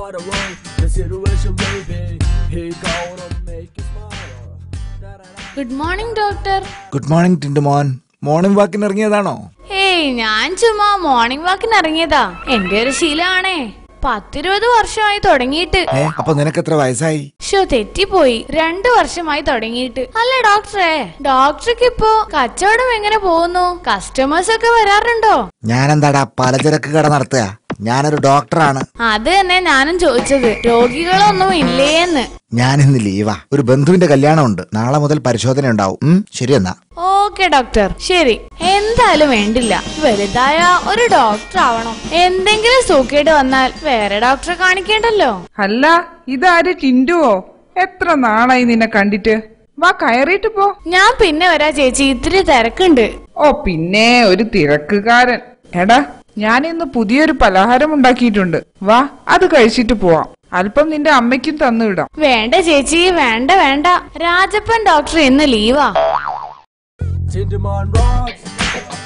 what the world, the situation may be. He gonna make you smile. Good morning doctor good morning Tindu മോൻ morning വാക്കിന് ഇറങ്ങിയതാണോ hey ഞാൻ ചുമ്മാ morning വാക്കിന് ഇറങ്ങിയതാ എന്റെ ഒരു ശീലമാണേ പത്തിരുപത് വർഷമായി തുടങ്ങിയിട്ട് ഏ അപ്പൊ നിനക്ക് എത്ര വയസ്സായി ഷോ തെറ്റിപ്പോയി രണ്ടു വർഷമായി തുടങ്ങിയിട്ട് അല്ല ഡോക്ടറെ ഡോക്ടർക്ക് ഇപ്പോ കച്ചവടം എങ്ങനെ പോകുന്നു കസ്റ്റമേഴ്സ് ഒക്കെ വരാറുണ്ടോ ഞാനെന്താടാ പലചരക്ക് കട നടത്തുക ഞാനൊരു ഡോക്ടറാണ് അത് തന്നെ ഞാനും ചോദിച്ചത് രോഗികളൊന്നും ഇല്ലേന്ന് ഞാനിന്ന് ലീവാ ഒരു ബന്ധുവിന്റെ കല്യാണം ഉണ്ട് നാളെ മുതൽ പരിശോധന ഉണ്ടാവും ഉം, ശരി എന്നാ ഓക്കെ ഡോക്ടർ ശരി എന്തായാലും വേണ്ടില്ല വലുതായ ഒരു ഡോക്ടർ ആവണം എന്തെങ്കിലും സൂക്കേട് വന്നാൽ വേറെ ഡോക്ടറെ കാണിക്കേണ്ടല്ലോ അല്ല ഇതാര് ടിൻഡുവോ എത്ര നാളായി നിന്നെ കണ്ടിട്ട് വാ കയറിയിട്ട് പോ ഞാൻ പിന്നെ വരാ ചേച്ചി ഇത്തിരി തിരക്കുണ്ട് ഓ പിന്നെ ഒരു തിരക്കുകാരൻ എടാ ഞാൻ ഇന്ന് പുതിയൊരു പലഹാരം ഉണ്ടാക്കിയിട്ടുണ്ട് വാ അത് കഴിച്ചിട്ട് പോവാം അല്പം നിന്റെ അമ്മയ്ക്കും തന്നുവിടാം വേണ്ട ചേച്ചി വേണ്ട വേണ്ട രാജപ്പൻ ഡോക്ടർ ഇന്ന് ലീവാ Tinderman rocks.